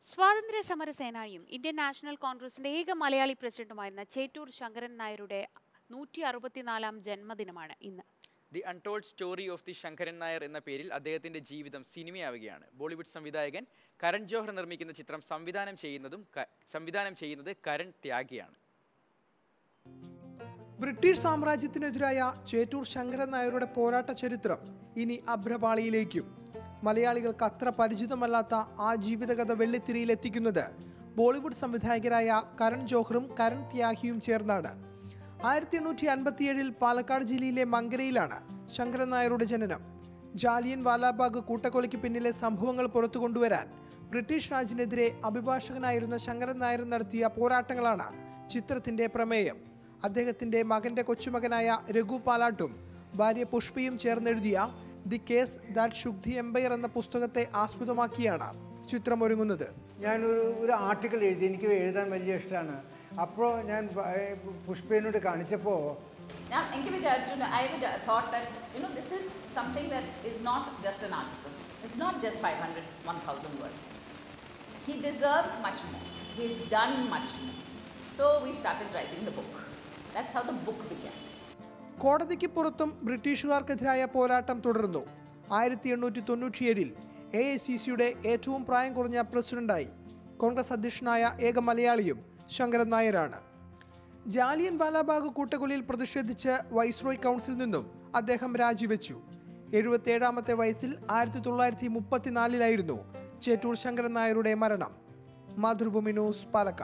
സ്വാതന്ത്ര്യ സമര സേനാനിയും Indian national കോൺഗ്രസിന്റെ ഏക മലയാളി പ്രസിഡന്റുമായിരുന്ന ചേറ്റൂർ ശങ്കരൻ നായരുടെ നൂറ്റി അറുപത്തിനാലാം ജന്മദിനമാണ് ഇന്ന് the untold story of the Sankaran Nair എന്ന പേരിൽ അദ്ദേഹത്തിന്റെ ജീവിതം സിനിമയാവുകയാണ് ബോളിവുഡ് സംവിധായകൻ കരൺ ജോഹർ നിർമ്മിക്കുന്ന ചിത്രം സംവിധാനം ചെയ്യുന്നതും ക- സംവിധാനം ചെയ്യുന്നത് കരൺ ത്യാഗിയാണ് ബ്രിട്ടീഷ് സാമ്രാജ്യത്തിനെതിരായ ചേറ്റൂർ ശങ്കരൻ നായരുടെ പോരാട്ട ചരിത്രം ഇനി അഭ്രപാളിയിലേക്കും മലയാളികൾക്ക് അത്ര പരിചിതമല്ലാത്ത ആ ജീവിതകഥ വെള്ളിത്തിരിയിൽ എത്തിക്കുന്നത് ബോളിവുഡ് സംവിധായകരായ കരൺ ജോഹറും കരൺ ത്യാഹിയും ചേർന്നാണ് ആയിരത്തി എണ്ണൂറ്റി അൻപത്തിയേഴിൽ പാലക്കാട് ജില്ലയിലെ മങ്കരയിലാണ് ശങ്കരൻ നായരുടെ ജനനം ജാലിയൻ വാലാബാഗ് കൂട്ടക്കൊലയ്ക്ക് പിന്നിലെ സംഭവങ്ങൾ പുറത്തു കൊണ്ടുവരാൻ ബ്രിട്ടീഷ് രാജിനെതിരെ അഭിഭാഷകനായിരുന്ന ശങ്കരൻ നായർ നടത്തിയ പോരാട്ടങ്ങളാണ് ചിത്രത്തിന്റെ പ്രമേയം അദ്ദേഹത്തിന്റെ മകന്റെ കൊച്ചുമകനായ രഘു പാലാട്ടും ഭാര്യ പുഷ്പയും ചേർന്നെഴുതിയ the case that shook the empire എന്ന പുസ്തകത്തെ ആസ്പദമാക്കിയാണ് ചിത്രം ഒരുങ്ങുന്നത് ഞാനൊരു ഒരു ആർട്ടിക്കിൾ എഴുതി എനിക്ക് എഴുതാൻ വലിയ ഇഷ്ടമാണ് അപ്പോൾ ഞാൻ പ- ഏ, പുഷ്പേനോട് കാണിച്ചപ്പോൾ Now, Enkivid Arjuna, I would uh, thought that, you know, this is something that is not just an article. It's not just 500, 1000 words. He deserves much more. He's done much more. So we started writing the book. That's how the book began. കോടതിക്ക് പുറത്തും ബ്രിട്ടീഷുകാർക്കെതിരായ പോരാട്ടം തുടർന്നു ആയിരത്തി എണ്ണൂറ്റി തൊണ്ണൂറ്റിയേഴിൽ A I C സിയുടെ ഏറ്റവും പ്രായം കുറഞ്ഞ പ്രസിഡന്റായി കോൺഗ്രസ് അധ്യക്ഷനായ ഏക മലയാളിയും ശങ്കരൻ നായരാണ് ജാലിയൻ വാലാബാഗ് കൂട്ടക്കൊലയിൽ പ്രതിഷേധിച്ച് വൈസ്രോയ് കൗൺസിൽ നിന്നും അദ്ദേഹം രാജിവെച്ചു എഴുപത്തിയേഴാമത്തെ വയസ്സിൽ ആയിരത്തി തൊള്ളായിരത്തി മുപ്പത്തിനാലിലായിരുന്നു ചേറ്റൂർ ശങ്കരൻ നായരുടെ മരണം മാതൃഭൂമി ന്യൂസ് പാലക്കാട്